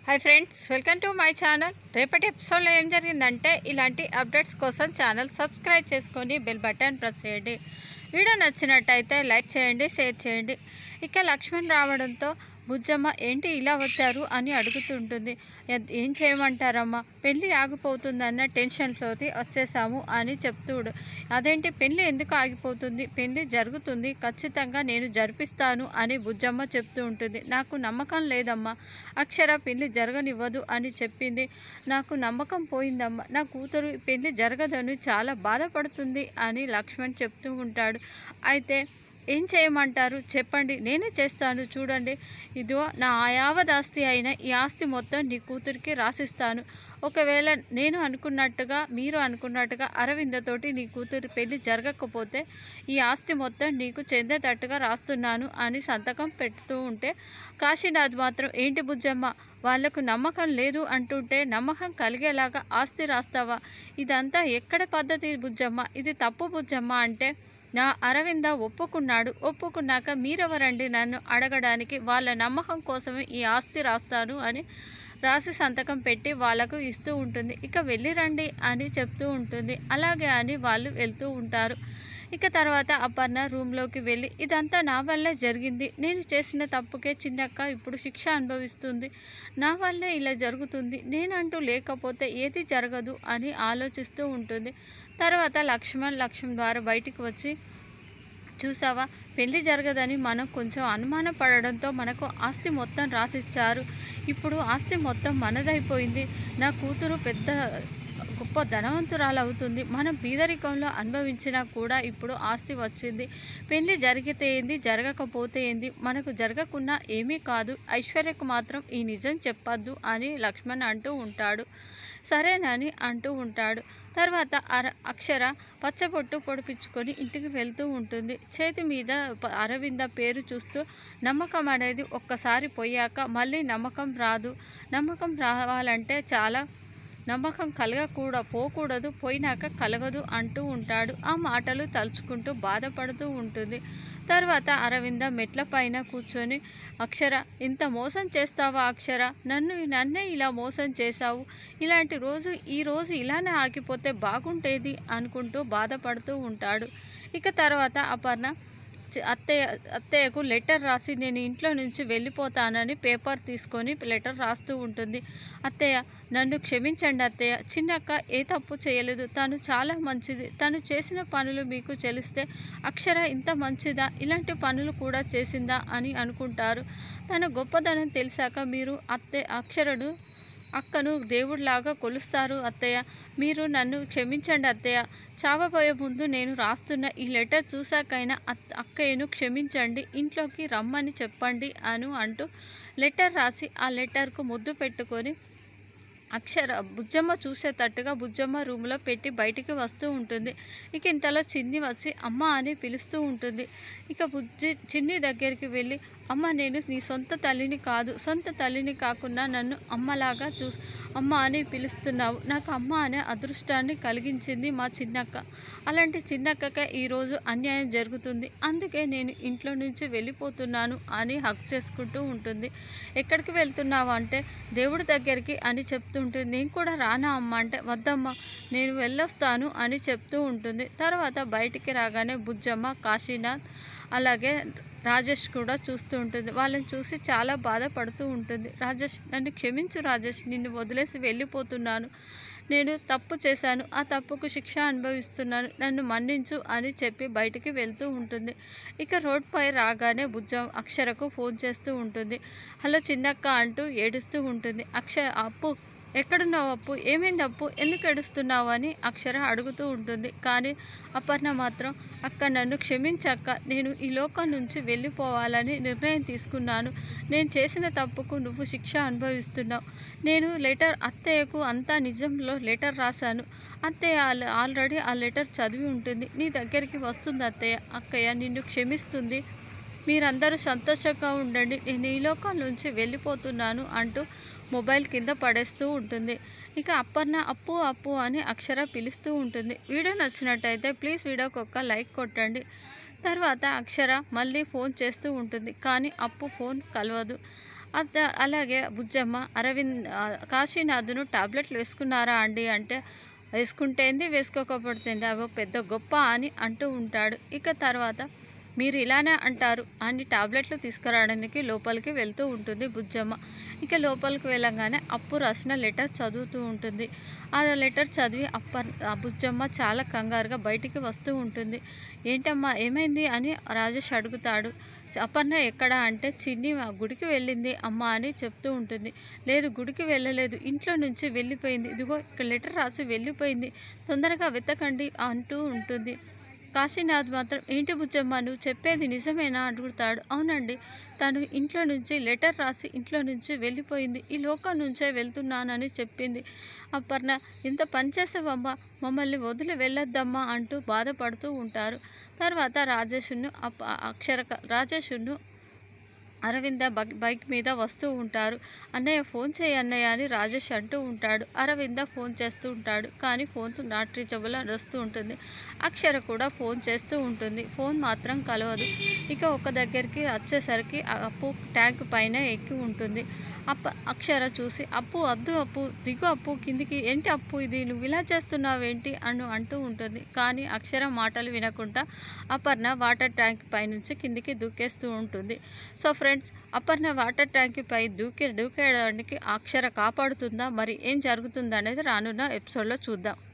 hi friends welcome to my channel రేపటి ఎపిసోడ్లో ఏం జరిగిందంటే ఇలాంటి అప్డేట్స్ కోసం ఛానల్ సబ్స్క్రైబ్ చేసుకొని బెల్ బటన్ ప్రెస్ చేయండి వీడియో నచ్చినట్టయితే లైక్ చేయండి షేర్ చేయండి ఇక లక్ష్మణ్ రావడంతో బుజ్జమ్మ ఏంటి ఇలా వచ్చారు అని అడుగుతుంటుంది "ఎ- ఏం చేయమంటారమ్మా పెళ్ళి ఆగిపోతుందన్న టెన్షన్లోకి వచ్చేసాము అని చెప్తుడు అదేంటి పెళ్ళి ఎందుకు ఆగిపోతుంది పెళ్ళి జరుగుతుంది ఖచ్చితంగా నేను జరిపిస్తాను అని బుజ్జమ్మ చెప్తూ ఉంటుంది నాకు నమ్మకం లేదమ్మా అక్షర పెళ్ళి జరగనివ్వదు అని చెప్పింది నాకు నమ్మకం పోయిందమ్మా నా కూతురు పెళ్ళి జరగదని చాలా బాధపడుతుంది అని లక్ష్మణ్ చెప్తూ ఉంటాడు అయితే ఏం చేయమంటారు చెప్పండి నేనే చేస్తాను చూడండి ఇదిగో నా యావత్ ఆస్తి అయిన ఈ ఆస్తి మొత్తం నీ కూతురికి రాసిస్తాను ఒకవేళ నేను అనుకున్నట్టుగా మీరు అనుకున్నట్టుగా అరవిందతోటి నీ కూతురు పెళ్లి జరగకపోతే ఈ ఆస్తి మొత్తం నీకు చెందేటట్టుగా రాస్తున్నాను అని సంతకం పెడుతూ ఉంటే కాశీనాథ్ మాత్రం ఏంటి బుజ్జమ్మ వాళ్లకు నమ్మకం లేదు అంటుంటే నమ్మకం కలిగేలాగా ఆస్తి రాస్తావా ఇదంతా ఎక్కడ పద్ధతి బుజ్జమ్మ ఇది తప్పు బుజ్జమ్మ అంటే నా అరవింద ఒప్పుకున్నాడు ఒప్పుకున్నాక మీరెవరండి నన్ను అడగడానికి వాళ్ళ నమ్మకం కోసమే ఈ ఆస్తి రాస్తాను అని రాసి సంతకం పెట్టి వాళ్ళకు ఇస్తూ ఉంటుంది ఇక వెళ్ళి రండి అని చెప్తూ ఉంటుంది అలాగే అని వాళ్ళు వెళ్తూ ఉంటారు ఇక తర్వాత అపర్ణ రూమ్లోకి వెళ్ళి ఇదంతా నా వల్లే జరిగింది నేను చేసిన తప్పుకే చిన్నక్క ఇప్పుడు శిక్ష అనుభవిస్తుంది నా వల్లే ఇలా జరుగుతుంది నేనంటూ లేకపోతే ఏది జరగదు అని ఆలోచిస్తూ ఉంటుంది తర్వాత లక్ష్మణ్ లక్ష్మణ్ ద్వారా బయటికి వచ్చి చూసావా పెళ్లి జరగదని మనం కొంచెం అనుమానం పడడంతో మనకు ఆస్తి మొత్తం రాసిచ్చారు ఇప్పుడు ఆస్తి మొత్తం మనదైపోయింది నా కూతురు పెద్ద గొప్ప ధనవంతురాలు అవుతుంది మనం బీదరికంలో అనుభవించినా కూడా ఇప్పుడు ఆస్తి వచ్చింది పెళ్లి జరిగితే ఏంది జరగకపోతే ఏంది మనకు జరగకున్నా ఏమీ కాదు ఐశ్వర్యకు మాత్రం ఈ నిజం చెప్పద్దు అని లక్ష్మణ్ అంటూ ఉంటాడు సరేనని అంటూ ఉంటాడు తర్వాత అర అక్షర పచ్చబొట్టు పొడిపించుకొని ఇంటికి వెళ్తూ ఉంటుంది చేతి మీద ప- అరవింద పేరు చూస్తూ నమ్మకం అనేది ఒక్కసారి పోయాక మళ్ళీ నమ్మకం రాదు నమ్మకం రావాలంటే చాలా నమ్మకం కలగకూడ పోకూడదు పోయినాక కలగదు అంటూ ఉంటాడు ఆ మాటలు తలుచుకుంటూ బాధపడుతూ ఉంటుంది తర్వాత అరవింద మెట్ల పైన కూర్చొని అక్షర ఇంత మోసం చేస్తావా అక్షర నన్ను నన్నే ఇలా మోసం చేశావు ఇలాంటి రోజు ఈ రోజు ఇలానే ఆగిపోతే బాగుంటేది అనుకుంటూ బాధపడుతూ ఉంటాడు ఇక తర్వాత అపర్ణ చ- అత్తయ్య అత్తయ్యకు లెటర్ రాసి నేను ఇంట్లో నుంచి వెళ్ళిపోతానని పేపర్ తీసుకొని లెటర్ రాస్తూ ఉంటుంది అత్తయ్య నన్ను క్షమించండి అత్తయ్య చిన్నక్క ఏ తప్పు చేయలేదు తను చాలా మంచిది తను చేసిన పనులు మీకు తెలిస్తే అక్షర ఇంత మంచిదా ఇలాంటి పనులు కూడా చేసిందా అని అనుకుంటారు తన గొప్పదనం తెలిసాక మీరు అత్తే అక్షరను అక్కను దేవుడిలాగా కొలుస్తారు అత్తయ్య మీరు నన్ను క్షమించండి అత్తయ్య చావబోయే ముందు నేను రాస్తున్న ఈ లెటర్ చూశాకైనా అత్ అక్కయ్యను క్షమించండి ఇంట్లోకి రమ్మని చెప్పండి అను అంటూ లెటర్ రాసి ఆ లెటర్కు ముద్దు పెట్టుకొని అక్షర బుజ్జమ్మ చూసేటట్టుగా బుజ్జమ్మ రూమ్లో పెట్టి బయటికి వస్తూ ఉంటుంది ఇక ఇంతలో చిన్ని వచ్చి అమ్మ అని పిలుస్తూ ఉంటుంది ఇక బుజ్జి చిన్ని దగ్గరికి వెళ్ళి అమ్మ నేను నీ సొంత తల్లిని కాదు సొంత తల్లిని కాకుండా నన్ను అమ్మలాగా చూ అమ్మ అని పిలుస్తున్నావు నాకు అమ్మ అనే అదృష్టాన్ని కలిగించింది మా చిన్నక్క అలాంటి చిన్నక్కకే ఈరోజు అన్యాయం జరుగుతుంది అందుకే నేను ఇంట్లో నుంచి వెళ్ళిపోతున్నాను అని హక్ చేసుకుంటూ ఉంటుంది ఎక్కడికి వెళ్తున్నావు అంటే దేవుడి దగ్గరికి అని చెప్తుంటుంది నేను కూడా రానా అమ్మ అంటే వద్దమ్మా నేను వెళ్ళొస్తాను అని చెప్తూ ఉంటుంది తర్వాత బయటికి రాగానే బుజ్జమ్మ కాశీనాథ్ అలాగే రాజేష్ కూడా చూస్తూ ఉంటుంది వాళ్ళని చూసి చాలా బాధపడుతూ ఉంటుంది రాజేష్ నన్ను క్షమించు రాజేష్ నిన్ను వదిలేసి వెళ్ళిపోతున్నాను నేను తప్పు చేశాను ఆ తప్పుకు శిక్ష అనుభవిస్తున్నాను నన్ను మన్నించు అని చెప్పి బయటికి వెళ్తూ ఉంటుంది ఇక రోడ్పై రాగానే బుజ్జం అక్షరకు ఫోన్ చేస్తూ ఉంటుంది హలో చిన్నక్క అంటూ ఏడుస్తూ ఉంటుంది అక్షర అప్పు ఎక్కడున్నావు అప్పు ఏమైంది అప్పు ఎందుకు ఏడుస్తున్నావు అని అక్షర అడుగుతూ ఉంటుంది కానీ అపర్ణ మాత్రం అక్క నన్ను క్షమించక్క నేను ఈ లోకం నుంచి వెళ్ళిపోవాలని నిర్ణయం తీసుకున్నాను నేను చేసిన తప్పుకు నువ్వు శిక్ష అనుభవిస్తున్నావు నేను లెటర్ అత్తయ్యకు అంతా నిజంలో లెటర్ రాశాను అత్తయ్య ఆల్- ఆల్రెడీ ఆ లెటర్ చదివి ఉంటుంది నీ దగ్గరికి వస్తుంది అత్తయ్య అక్కయ్య నిన్ను క్షమిస్తుంది మీరందరూ సంతోషంగా ఉండండి నేను ఈ లోకం నుంచి వెళ్ళిపోతున్నాను అంటూ మొబైల్ కింద పడేస్తూ ఉంటుంది ఇక అప్పర్ణ అప్పు అప్పు అని అక్షర పిలుస్తూ ఉంటుంది వీడియో నచ్చినట్టయితే ప్లీజ్ వీడియోకి ఒక్క లైక్ కొట్టండి తర్వాత అక్షర మళ్ళీ ఫోన్ చేస్తూ ఉంటుంది కానీ అప్పు ఫోన్ కలవదు అత- అలాగే బుజ్జమ్మ అరవింద్ ఆ, కాశీనాథ్ను టాబ్లెట్లు వేసుకున్నారా అండి అంటే వేసుకుంటేంది వేసుకోకపోతుంది అవో పెద్ద గొప్ప అని అంటూ ఉంటాడు ఇక తర్వాత మీరు ఇలానే అంటారు అని టాబ్లెట్లు తీసుకురావడానికి లోపలికి వెళ్తూ ఉంటుంది బుజ్జమ్మ ఇక లోపలికి వెళ్ళగానే అప్పు రాసిన లెటర్ చదువుతూ ఉంటుంది ఆ లెటర్ చదివి అప్ప ఆ బుజ్జమ్మ చాలా కంగారుగా బయటికి వస్తూ ఉంటుంది ఏంటమ్మా ఏమైంది అని రాజేష్ అడుగుతాడు అపర్ణ ఎక్కడ అంటే చిన్ని ఆ గుడికి వెళ్ళింది అమ్మ అని చెప్తూ ఉంటుంది లేదు గుడికి వెళ్ళలేదు ఇంట్లో నుంచి వెళ్ళిపోయింది ఇదిగో ఇక్కడ లెటర్ రాసి వెళ్ళిపోయింది తొందరగా వెతకండి అంటూ ఉంటుంది కాశీనాథ్ మాత్రం ఏంటి బుజ్జమ్మ నువ్వు చెప్పేది నిజమేనా అడుగుతాడు అవునండి తను ఇంట్లో నుంచి లెటర్ రాసి ఇంట్లో నుంచి వెళ్ళిపోయింది ఈ లోకం నుంచే వెళ్తున్నానని చెప్పింది అపర్ణ ఇంత పని చేసావమ్మా మమ్మల్ని వదిలి వెళ్ళొద్దమ్మా అంటూ బాధపడుతూ ఉంటారు తర్వాత రాజేషును అప్ అక్షర రాజేషును అరవింద బైక్ బైక్ మీద వస్తూ ఉంటారు అన్నయ్య ఫోన్ చేయి అన్నయ్య అని రాజేష్ అంటూ ఉంటాడు అరవింద ఫోన్ చేస్తూ ఉంటాడు కానీ ఫోన్ నాట్ రీచబుల్ అని వస్తూ ఉంటుంది అక్షర కూడా ఫోన్ చేస్తూ ఉంటుంది ఫోన్ మాత్రం కలవదు ఇక ఒక దగ్గరికి వచ్చేసరికి ఆ అప్పు ట్యాంక్ పైన ఎక్కి ఉంటుంది అప్ప అక్షర చూసి అప్పు వద్దు అప్పు దిగు అప్పు కిందికి ఏంటి అప్పు ఇది నువ్వు ఇలా చేస్తున్నావేంటి అను అంటూ ఉంటుంది కానీ అక్షర మాటలు వినకుండా అపర్ణ వాటర్ ట్యాంక్ పైనుంచి కిందికి దూకేస్తూ ఉంటుంది so friends Aparna water tank పై దూకే దూకేయడానికి అక్షర కాపాడుతుందా మరి ఏం జరుగుతుందా అనేది రానున్న ఎపిసోడ్లో చూద్దాం